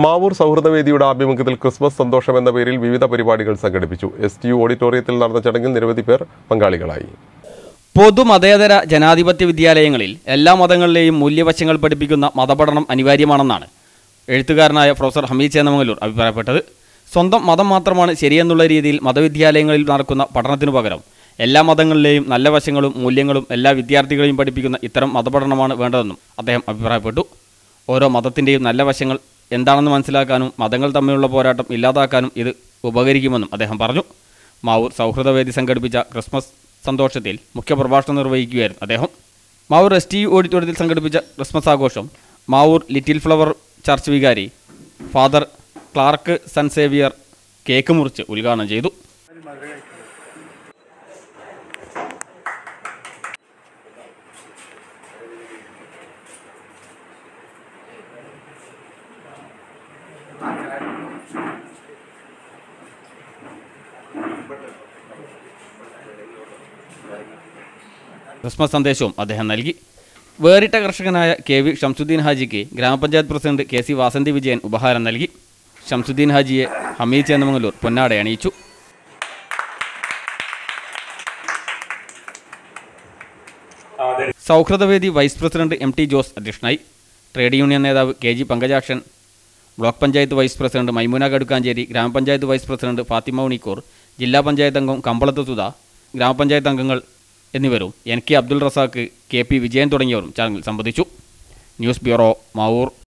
മാവൂർ സൗഹൃദവേദിയുടെ ആഭിമുഖ്യത്തിൽ ക്രിസ്മസ് സന്തോഷം എന്ന പേരിൽ വിവിധ പരിപാടികൾ സംഘടിപ്പിച്ചു എസ് ടി യു ഓഡിറ്റോറിയത്തിൽ നടന്ന ചടങ്ങിൽ നിരവധി പേർ പങ്കാളികളായി പൊതുമതേതര ജനാധിപത്യ വിദ്യാലയങ്ങളിൽ എല്ലാ മതങ്ങളിലെയും മൂല്യവശങ്ങൾ പഠിപ്പിക്കുന്ന മതപഠനം അനിവാര്യമാണെന്നാണ് എഴുത്തുകാരനായ പ്രൊഫസർ ഹമീദ് ചേന്നമംഗലൂർ അഭിപ്രായപ്പെട്ടത് സ്വന്തം മതം മാത്രമാണ് ശരിയെന്നുള്ള രീതിയിൽ മതവിദ്യാലയങ്ങളിൽ നടക്കുന്ന പഠനത്തിനു പകരം എല്ലാ മതങ്ങളിലെയും നല്ല വശങ്ങളും മൂല്യങ്ങളും എല്ലാ വിദ്യാർത്ഥികളെയും പഠിപ്പിക്കുന്ന ഇത്തരം മതപഠനമാണ് വേണ്ടതെന്നും അദ്ദേഹം അഭിപ്രായപ്പെട്ടു ഓരോ മതത്തിൻ്റെയും നല്ല വശങ്ങൾ എന്താണെന്ന് മനസ്സിലാക്കാനും മതങ്ങൾ തമ്മിലുള്ള പോരാട്ടം ഇല്ലാതാക്കാനും ഇത് ഉപകരിക്കുമെന്നും അദ്ദേഹം പറഞ്ഞു മാവൂർ സൗഹൃദവേദി സംഘടിപ്പിച്ച ക്രിസ്മസ് സന്തോഷത്തിൽ മുഖ്യപ്രഭാഷണം നിർവഹിക്കുകയായിരുന്നു അദ്ദേഹം മാവൂർ എസ് ടി ഓഡിറ്റോറിയത്തിൽ സംഘടിപ്പിച്ച ക്രിസ്മസ് ആഘോഷം മാവൂർ ലിറ്റിൽ ഫ്ലവർ ചർച്ച് വികാരി father Clarkson Xavier cake മുറിച്ച് ഉദ്ഘാടനം ചെയ്തു ക്രിസ്മസ് സന്ദേശവും അദ്ദേഹം നൽകി വേറിട്ട കർഷകനായ കെ വി ഷംസുദ്ദീൻ ഹാജിക്ക് ഗ്രാമപഞ്ചായത്ത് president K C Vasanthi Vijayan ഉപഹാരം നൽകി ഷംസുദ്ദീൻ ഹാജിയെ ഹമീദ് ചേന്നമംഗലൂർ പൊന്നാട അണിയിച്ചു സൗഹൃദവേദി vice president M T Jose അധ്യക്ഷനായി ട്രേഡ് യൂണിയൻ നേതാവ് K G Pankajakshan block panchayat vice president Maimuna Kadukkanchery ഗ്രാമപഞ്ചായത്ത് വൈസ് പ്രസിഡന്റ് ഫാത്തിമ ഉണിക്കൂർ ജില്ലാ പഞ്ചായത്ത് അംഗം കമ്പളത്ത് സുധ ഗ്രാമപഞ്ചായത്ത് അംഗങ്ങൾ എന്നിവരും N K Abdul Razak K P Vijayan തുടങ്ങിയവരും ചടങ്ങിൽ സംബന്ധിച്ചു ന്യൂസ് ബ്യൂറോ മാവൂർ